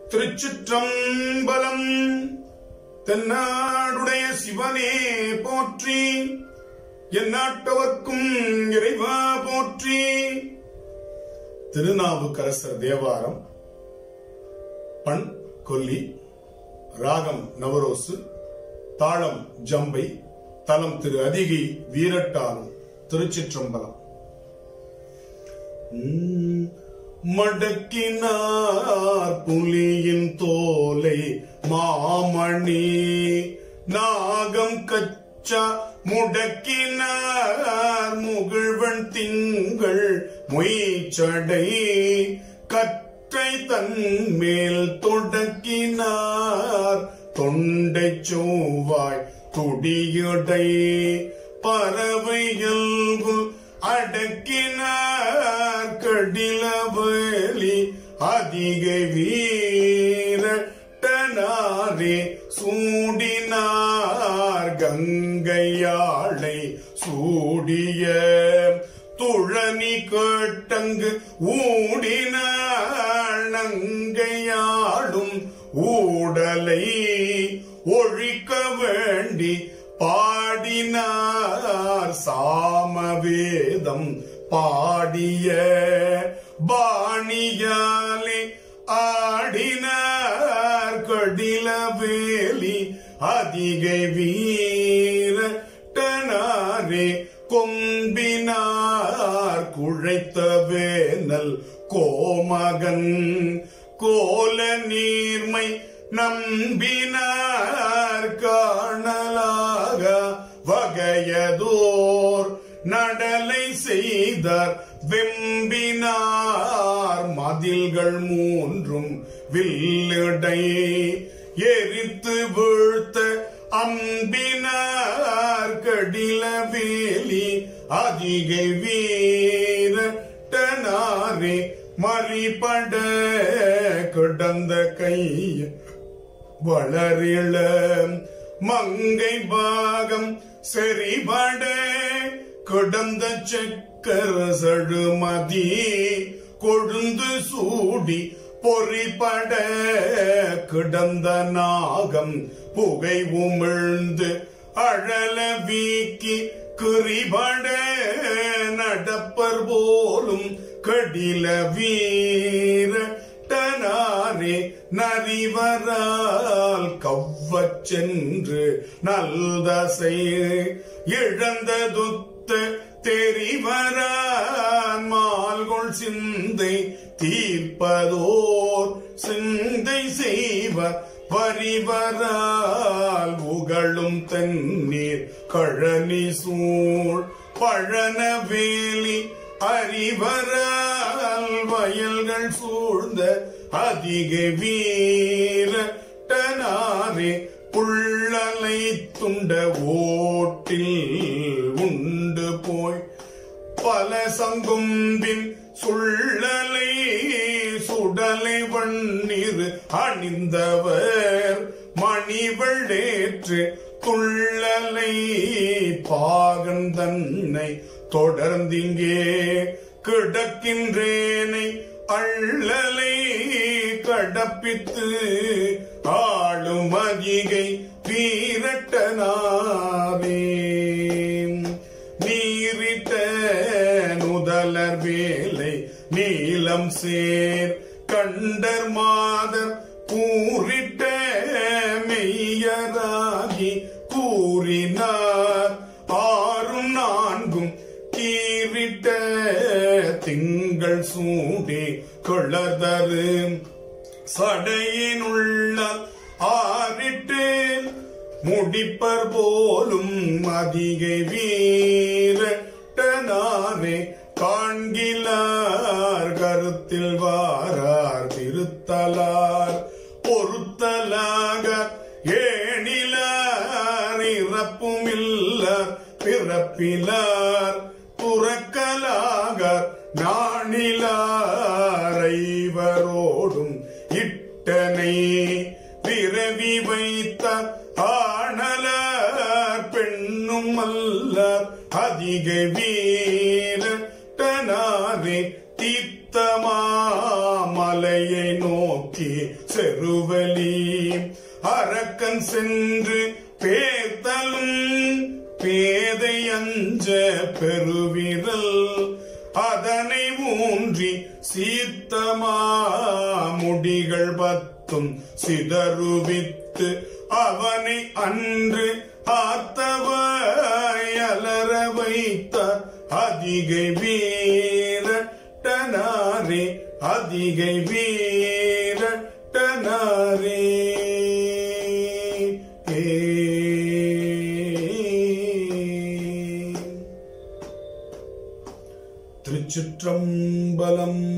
திருச்சிற்றம்பலம் தென்னாடுடைய சிவனே போற்றி எந்நாட்டவர்க்கும் இறைவா போற்றி திருநாவுக்கரசர் தேவாரம் பண் கொல்லி ராகம் நவரோசு தாளம் ஜம்பை தலம் திரு அதிகை வீரட்டானம் திருச்சிற்றம்பலம் உம், மடக்கினார் புலியின் தோலை மாமணி நாகம் கச்சா முடக்கினார் முகிழ்வன் திங்கள் மொய்ச்சடை கற்றை தன்மேல் தொடக்கினார் தொண்டை சோவாய் துடியுடை பறவையல்பு அடக்கினார் கடிலவலி அதிக வீரட்டனாரே சூடினார் கங்கையாளை சூடிய துழனி கேட்டங்கு ஊடினாள் நங்கையாடும் ஊடலை ஒழிக்க வேண்டி பாடினார் சாமவேதம் பாடிய பாணியாலே ஆடினார் கடிலவேலி அதிகை வீரட்டனாரே கொம்பினார் குழைத்த வேனல் கோமகன் கோல நீர்மை நம்பினார் காணலாக வகையதோர் நடலை செய்தார் வெம்பினார் மதில்கள் மூன்றும் வில்லிடை எரித்து வீழ்த்த அம்பினார் கடிலவேலி அதிகை வீரட்டனாரே மறிபட கிடந்த கை வளரிள மங்கை பாகம் செறிபட கிடந்த சக்கர சடுமதி கொழுந்து சூடி பொறிபட கிடந்த நாகம் புகை உமிழ்ந்து அழல வீக்கி குறிபட நடப்பர் போலும் கடில வீர டனாரே நரிவரால் கவ்வச் சென்று நல்தசை இழந்ததுத்த தெரிவரான் மால்கொள் சிந்தை தீர்ப்பதோர் சிந்தை செய்வர் பரிவரால் உகழும் தண்ணீர் கழனி சூழ் பழனவேலி அறிவரால் வயல்கள் சூழ்ந்த அதிக வீரட்டனாரே புள்ளலை துண்ட ஓட்டில் உண்டு போய் பல சங்கும்பின் சுள்ளலை சுடலை வண்ணீர் அணிந்தவர் மணிவள்ளேற்று துள்ளலை பாகன் தன்னை தொடர்ந்திங்கே கிடக்கின்றேனை அள்ளலை கடப்பித்து ஆளும் அதிகை வீரட்டனாவே நீரிட்ட நுதலர் வேலை நீலம் சேர் கண்டர் மாதர் கூறிட்ட மெய்யராகி கூறினார் ஆறும் நான்கும் கீறிட்ட திங்கள் சூடி கொள்ளதரு சடையினுள்ள ஆறிட்டு முடிப்பர் போலும் அதிகை வீரட்டனாரே காண்கிலார் கருத்தில் வாரார் திருத்தலார் பொருத்தலாக ஏணிலார் இறப்புமில்லார் பிறப்பிலார் துறக்கலாக நாணிலாரைவரோடும் இட்டனை விரவி வைத்த ஆணலார் பெண்ணும் அல்லர் அதிக வீரட்டனாரே தீர்த்தமா மலையை நோக்கி நோக்கி செருவலி அரக்கன் சென்று பேத்தலும் பேதை அஞ்ச பெருவிரல் அதனை ஊன்றி சீத்தமா முடிகள் பத்தும் சிதறுவித்து அவனை அன்று ஆத்தவயலர வைத்த அதிகை வீரட்டனாரே அதிகை வீரட்டனாரே திருச்சிற்றம்பலம்